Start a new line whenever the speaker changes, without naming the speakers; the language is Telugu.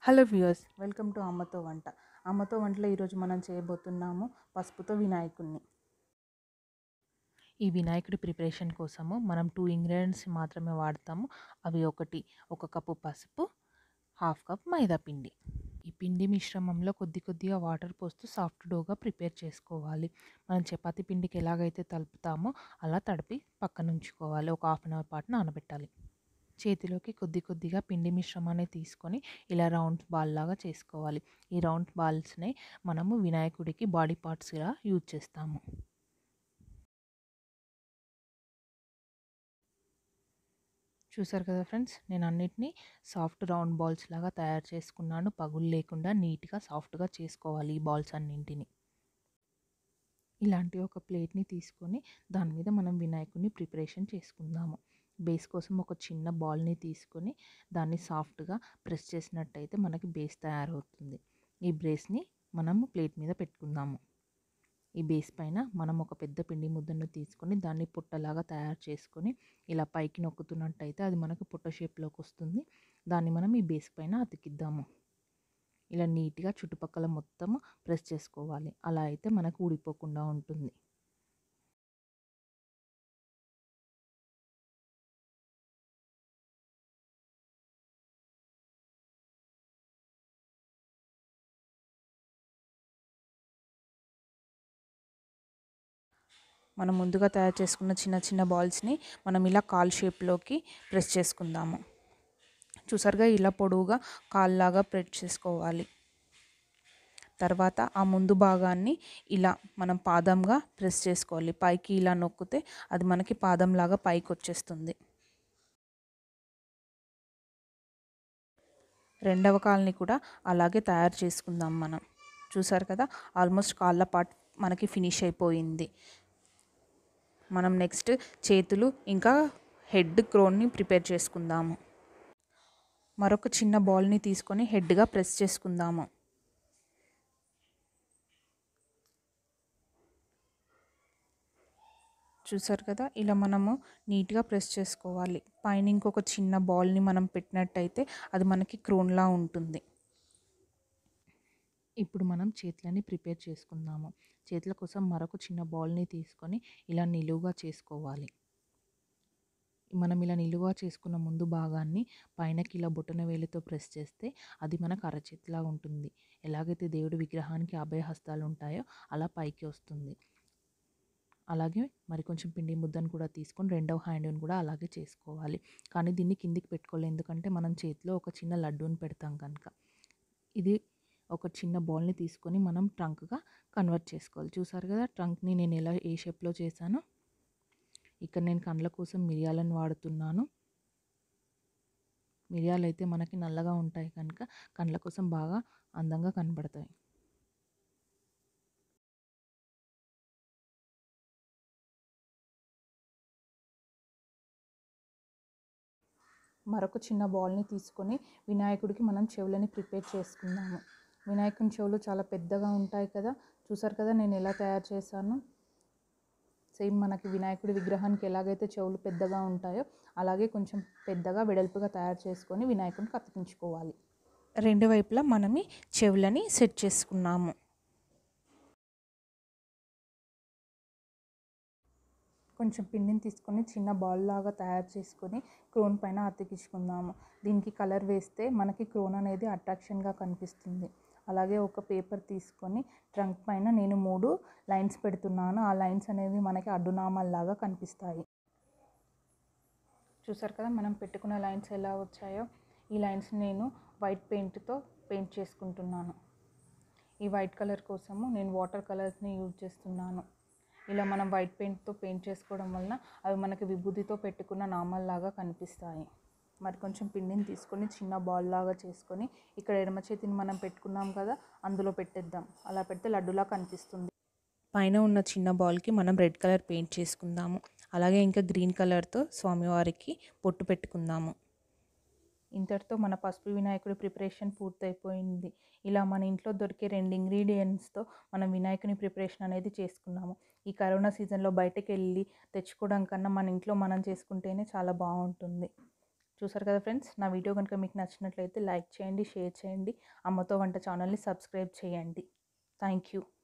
హలో వ్యూయర్స్ వెల్కమ్ టు అమ్మతో వంట అమ్మతో వంటలో ఈరోజు మనం చేయబోతున్నాము పసుపుతో వినాయకుడిని ఈ వినాయకుడి ప్రిపరేషన్ కోసము మనం టూ ఇంగ్రీడియంట్స్ మాత్రమే వాడతాము అవి ఒకటి ఒక కప్పు పసుపు హాఫ్ కప్ మైదా పిండి ఈ పిండి మిశ్రమంలో కొద్ది కొద్దిగా వాటర్ పోస్తూ సాఫ్ట్ డోగా ప్రిపేర్ చేసుకోవాలి మనం చపాతీ పిండికి ఎలాగైతే తలుపుతామో అలా తడిపి పక్కన ఉంచుకోవాలి ఒక హాఫ్ అన్ అవర్ పాటు నానబెట్టాలి చేతిలోకి కొద్ది కొద్దిగా పిండి మిశ్రమాన్ని తీసుకొని ఇలా రౌండ్ బాల్ లాగా చేసుకోవాలి ఈ రౌండ్ బాల్స్ని మనము వినాయకుడికి బాడీ పార్ట్స్గా యూజ్ చేస్తాము చూసారు కదా ఫ్రెండ్స్ నేను అన్నిటినీ సాఫ్ట్ రౌండ్ బాల్స్ లాగా తయారు చేసుకున్నాను పగులు లేకుండా నీట్గా సాఫ్ట్గా చేసుకోవాలి ఈ బాల్స్ అన్నింటిని ఇలాంటి ఒక ప్లేట్ని తీసుకొని దాని మీద మనం వినాయకుడిని ప్రిపరేషన్ చేసుకుందాము బేస్ కోసం ఒక చిన్న బాల్ని తీసుకొని దాన్ని సాఫ్ట్గా ప్రెస్ చేసినట్టయితే మనకి బేస్ తయారవుతుంది ఈ బ్రేస్ని మనము ప్లేట్ మీద పెట్టుకుందాము ఈ బేస్ పైన మనం ఒక పెద్ద పిండి ముద్దను తీసుకొని దాన్ని పుట్టలాగా తయారు చేసుకొని ఇలా పైకి నొక్కుతున్నట్టయితే అది మనకు పుట్ట షేప్లోకి వస్తుంది దాన్ని మనం ఈ బేస్ పైన అతికిద్దాము ఇలా నీట్గా చుట్టుపక్కల మొత్తం ప్రెస్ చేసుకోవాలి అలా అయితే మనకు ఊడిపోకుండా ఉంటుంది మనం ముందుగా తయారు చేసుకున్న చిన్న చిన్న బాల్స్ని మనం ఇలా కాల్ షేప్లోకి ప్రెస్ చేసుకుందాము చూసారుగా ఇలా పొడవుగా కాల్లాగా ప్రెస్ చేసుకోవాలి తర్వాత ఆ ముందు భాగాన్ని ఇలా మనం పాదంగా ప్రెస్ చేసుకోవాలి పైకి ఇలా నొక్కితే అది మనకి పాదంలాగా పైకి వచ్చేస్తుంది రెండవ కాల్ని కూడా అలాగే తయారు చేసుకుందాం మనం చూసారు కదా ఆల్మోస్ట్ కాళ్ళ పార్ట్ మనకి ఫినిష్ అయిపోయింది మనం నెక్స్ట్ చేతులు ఇంకా హెడ్ క్రోన్ని ప్రిపేర్ చేసుకుందాము మరొక చిన్న బాల్ని తీసుకొని హెడ్గా ప్రెస్ చేసుకుందాము చూసారు కదా ఇలా మనము నీట్గా ప్రెస్ చేసుకోవాలి పైన ఇంకొక చిన్న బాల్ని మనం పెట్టినట్టయితే అది మనకి క్రోన్లా ఉంటుంది ఇప్పుడు మనం చేతులని ప్రిపేర్ చేసుకుందాము చేతుల కోసం మరొక చిన్న బాల్ని తీసుకొని ఇలా నిలువుగా చేసుకోవాలి మనం ఇలా నిలువుగా చేసుకున్న ముందు భాగాన్ని పైనకి ఇలా బొటన వేలితో ప్రెస్ చేస్తే అది మనకు అరచేతిలా ఉంటుంది ఎలాగైతే దేవుడి విగ్రహానికి అభయహస్తాలు ఉంటాయో అలా పైకి వస్తుంది అలాగే మరి కొంచెం పిండి ముద్దను కూడా తీసుకొని రెండవ హ్యాండ్ని కూడా అలాగే చేసుకోవాలి కానీ దీన్ని కిందికి పెట్టుకోవాలి ఎందుకంటే మనం చేతిలో ఒక చిన్న లడ్డూని పెడతాం కనుక ఇది ఒక చిన్న బాల్ని తీసుకొని మనం ట్రంక్గా కన్వర్ట్ చేసుకోవాలి చూసారు కదా ట్రంక్ని నేను ఎలా ఏ షేప్లో చేశానో ఇక్కడ నేను కండ్ల కోసం మిరియాలను వాడుతున్నాను మిరియాలు అయితే మనకి నల్లగా ఉంటాయి కనుక కండ్ల కోసం బాగా అందంగా కనబడతాయి మరొక చిన్న బాల్ని తీసుకొని వినాయకుడికి మనం చెవులని ప్రిపేర్ చేసుకుందాము వినాయకుని చెవులు చాలా పెద్దగా ఉంటాయి కదా చూసారు కదా నేను ఎలా తయారు చేశాను సేమ్ మనకి వినాయకుడి విగ్రహానికి ఎలాగైతే చెవులు పెద్దగా ఉంటాయో అలాగే కొంచెం పెద్దగా వెడల్పుగా తయారు చేసుకొని వినాయకుడికి అతికించుకోవాలి రెండు వైపులా మనం చెవులని సెట్ చేసుకున్నాము కొంచెం పిండిని తీసుకొని చిన్న బాల్ లాగా తయారు చేసుకొని క్రోన్ పైన అతికించుకుందాము దీనికి కలర్ వేస్తే మనకి క్రోన్ అనేది అట్రాక్షన్గా కనిపిస్తుంది అలాగే ఒక పేపర్ తీసుకొని ట్రంక్ పైన నేను మూడు లైన్స్ పెడుతున్నాను ఆ లైన్స్ అనేవి మనకి అడ్డునామాల్లాగా కనిపిస్తాయి చూసారు కదా మనం పెట్టుకున్న లైన్స్ ఎలా వచ్చాయో ఈ లైన్స్ నేను వైట్ పెయింట్తో పెయింట్ చేసుకుంటున్నాను ఈ వైట్ కలర్ కోసము నేను వాటర్ కలర్స్ని యూజ్ చేస్తున్నాను ఇలా మనం వైట్ పెయింట్తో పెయింట్ చేసుకోవడం వలన అవి మనకి విభూతితో పెట్టుకున్న నామాల్లాగా కనిపిస్తాయి మరి కొంచెం పిండిని తీసుకొని చిన్న బాల్ లాగా చేసుకొని ఇక్కడ ఎడమ చేతిని మనం పెట్టుకున్నాం కదా అందులో పెట్టేద్దాం అలా పెడితే లడ్డులా కనిపిస్తుంది పైన ఉన్న చిన్న బాల్కి మనం రెడ్ కలర్ పెయింట్ చేసుకుందాము అలాగే ఇంకా గ్రీన్ కలర్తో స్వామివారికి పొట్టు పెట్టుకుందాము ఇంతటితో మన పసుపు వినాయకుడి ప్రిపరేషన్ పూర్తయిపోయింది ఇలా మన ఇంట్లో దొరికే రెండు ఇంగ్రీడియంట్స్తో మనం వినాయకుని ప్రిపరేషన్ అనేది చేసుకున్నాము ఈ కరోనా సీజన్లో బయటకు వెళ్ళి తెచ్చుకోవడం కన్నా మన ఇంట్లో మనం చేసుకుంటేనే చాలా బాగుంటుంది చూసారు కదా ఫ్రెండ్స్ నా వీడియో కనుక మీకు నచ్చినట్లయితే లైక్ చేయండి షేర్ చేయండి అమ్మతో వంట ఛానల్ని సబ్స్క్రైబ్ చేయండి థ్యాంక్ యూ